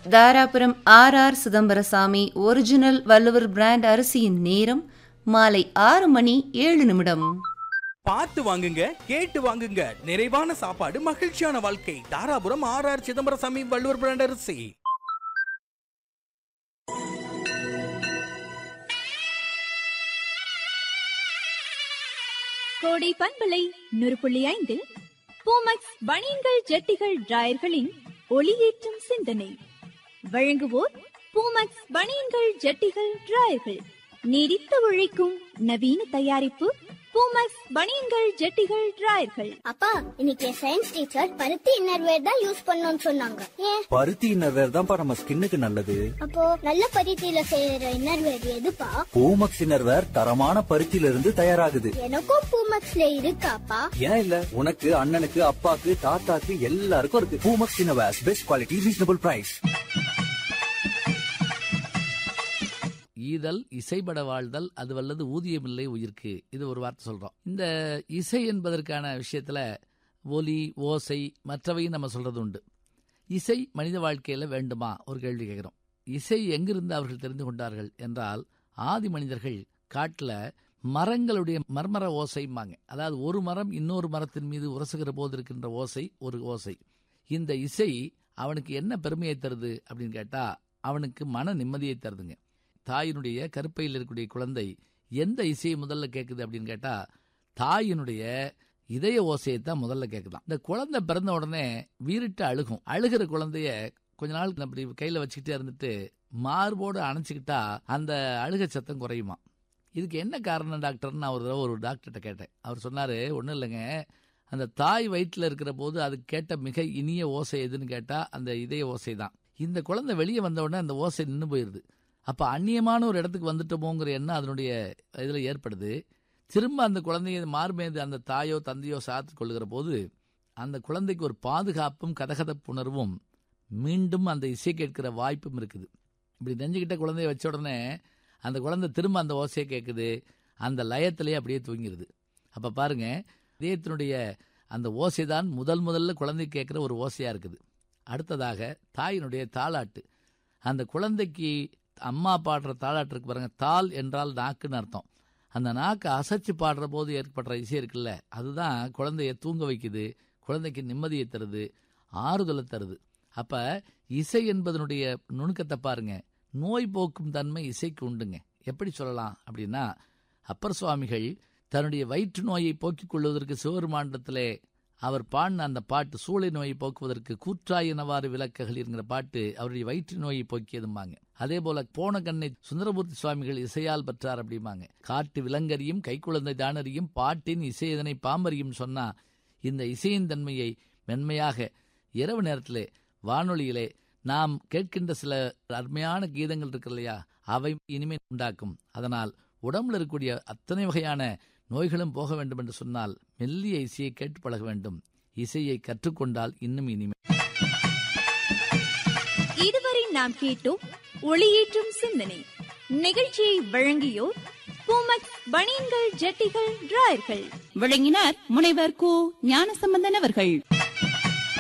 Dharapuram R R Chidambarasamy original Valluvar brand அரிசியின் நேரம் மாலை ஆறு மணி ஏழு நிமிடம் பார்த்து வாங்குங்க கேட்டு வாங்குங்க நிறைவான சாப்பாடு மகிழ்ச்சியான வாழ்க்கை Dharapuram R R Chidambarasamy Valluvar brand அரிசி கோடை பண்பலை நூறு புள்ளி ஐந்தில் பூமக்ஸ் பனியன்கள் ஜட்டிகள் டிராயர்களின் ஒளியேற்றும் சிந்தனை வழங்குவோர் பூமக்ஸ் பனியன்கள் ஜட்டிகள் டிராயர்கள் நீடித்து உழைக்கும் நவீன தயாரிப்பு பூமக்ஸ் பனியன்கள் ஜட்டிகள் டிராயர்கள் அப்பா இன்னைக்கு சயின்ஸ் டீச்சர் பருத்தி இன்னர்வேர் தான் யூஸ் பண்ணணும்னு சொன்னாங்க ஏன் பருத்தி இன்னர்வேர் தான்ப்பா நம்ம ஸ்கின்னுக்கு நல்லது அப்போ நல்ல பருத்தியில செய்யற இன்னர்வேர் எதுப்பா பூமக்ஸ் இன்னர்வேர் தரமான பருத்தியில இருந்து தயாராகுது எனக்கும் பூமக்ஸ்ல இருக்காப்பா ஏன் இல்ல உனக்கு அண்ணனுக்கு அப்பாக்கு தாத்தாக்கு எல்லாருக்கும் இருக்கு Poomex innerwear best quality reasonable price ஈதல் இசைபட வாழ்தல் அது வல்லது ஊதியமில்லை உயிர்க்கு இது ஒரு வார்த்தை சொல்றோம் இந்த இசை என்பதற்கான விஷயத்துல ஒலி ஓசை மற்றவையும் நம்ம சொல்றது உண்டு இசை மனித வாழ்க்கையில வேண்டுமா ஒரு கேள்வி கேட்கிறோம் இசை எங்கிருந்து அவர்கள் தெரிந்து கொண்டார்கள் என்றால் ஆதி மனிதர்கள் காட்டுல மரங்களுடைய மர்மர ஓசைம்பாங்க அதாவது ஒரு மரம் இன்னொரு மரத்தின் மீது உரசுகிற போது இருக்கின்ற ஓசை ஒரு ஓசை இந்த இசை அவனுக்கு என்ன பெருமையை தருது அப்படின்னு கேட்டா அவனுக்கு மன நிம்மதியை தருதுங்க தாயினுடைய கருப்பையில் இருக்கக்கூடிய குழந்தை எந்த இசையை முதல்ல கேட்குது அப்படின்னு கேட்டா தாயினுடைய இதய ஓசையை தான் முதல்ல கேட்குதான் இந்த குழந்தை பிறந்த உடனே வீறிட்டு அழுகும் அழுகிற குழந்தைய கொஞ்ச நாள் அப்படி கையில வச்சுக்கிட்டே இருந்துட்டு மார்போடு அணைச்சிக்கிட்டா அந்த அழுக சத்தம் குறையுமா இதுக்கு என்ன காரணம் டாக்டர்னு நான் ஒரு தடவை ஒரு டாக்டர்கிட்ட கேட்டேன் அவர் சொன்னாரு ஒன்றும் இல்லைங்க அந்த தாய் வயிற்றில் இருக்கிற போது அது கேட்ட மிக இனிய ஓசை எதுன்னு கேட்டா அந்த இதய ஓசை தான் இந்த குழந்தை வெளியே வந்த உடனே அந்த ஓசை நின்று போயிருது அப்ப அந்நியமான ஒரு இடத்துக்கு வந்துட்டோமோங்கிற எண்ணம் அதனுடைய இதுல ஏற்படுது திரும்ப அந்த குழந்தைய மார்மேது அந்த தாயோ தந்தையோ சாத்து கொள்ளுகிற போது அந்த குழந்தைக்கு ஒரு பாதுகாப்பும் கதகதப்புணர்வும் மீண்டும் அந்த இசை கேட்கிற வாய்ப்பும் இருக்குது இப்படி நெஞ்சுக்கிட்ட குழந்தைய வச்ச உடனே அந்த குழந்தை திரும்ப அந்த ஓசையை கேட்குது அந்த லயத்திலேயே அப்படியே தூங்கிடுது அப்ப பாருங்க இதயத்தினுடைய அந்த ஓசை தான் முதல் முதல்ல குழந்தை கேட்குற ஒரு ஓசையா இருக்குது அடுத்ததாக தாயினுடைய தாளாட்டு அந்த குழந்தைக்கு அம்மா பாடுற தாளாட்டு இருக்கு பாருங்க தாள் என்றால் நாக்குன்னு அர்த்தம் அந்த நாக்கை அசைச்சு பாடுற போது ஏற்படுற இசை இருக்குல்ல அதுதான் குழந்தைய தூங்க வைக்குது குழந்தைக்கு நிம்மதியை தருது ஆறுதலை தருது அப்ப இசை என்பதனுடைய நுணுக்கத்தை பாருங்க நோய் போக்கும் தன்மை இசைக்கு உண்டுங்க எப்படி சொல்லலாம் அப்படின்னா அப்பர் சுவாமிகள் தன்னுடைய வயிற்று நோயை போக்கிக் கொள்வதற்கு சிவருமாண்டத்திலே அவர் பாடின அந்த பாட்டு சூளை நோயை போக்குவதற்கு கூற்றாயினவாறு விளக்குகள் என்கிற பாட்டு அவருடைய வயிற்று நோயை போக்கியதும்பாங்க அதே போல போன கண்ணை சுந்தரமூர்த்தி சுவாமிகள் இசையால் பெற்றார் அப்படிம்பாங்க காட்டு விலங்கறியும் கைக்குழந்தை தானறியும் பாட்டின் இசை இதனை பாம்பறியும் சொன்னா இந்த இசையின் தன்மையை மென்மையாக இரவு நேரத்திலே வானொலியிலே நாம் கேட்கின்ற சில அருமையான கீதங்கள் இருக்கு இல்லையா அவை இனிமை உண்டாக்கும் அதனால் உடம்புல இருக்கக்கூடிய அத்தனை வகையான நோய்களும் போக வேண்டும் என்று சொன்னால் மெல்லிய இசையை கேட்டு பழக வேண்டும் இசையை கற்றுக்கொண்டால் இன்னும் இனிமை இதுவரை நாம் கேட்டோம் ஒளியேற்றும் சிந்தனை நிகழ்ச்சியை வழங்கியோர் பூமக்ஸ் பனியன்கள் ஜட்டிகள் டிராயர்கள் விளங்கினார் முனைவர் கு ஞானசம்பந்தன் அவர்கள்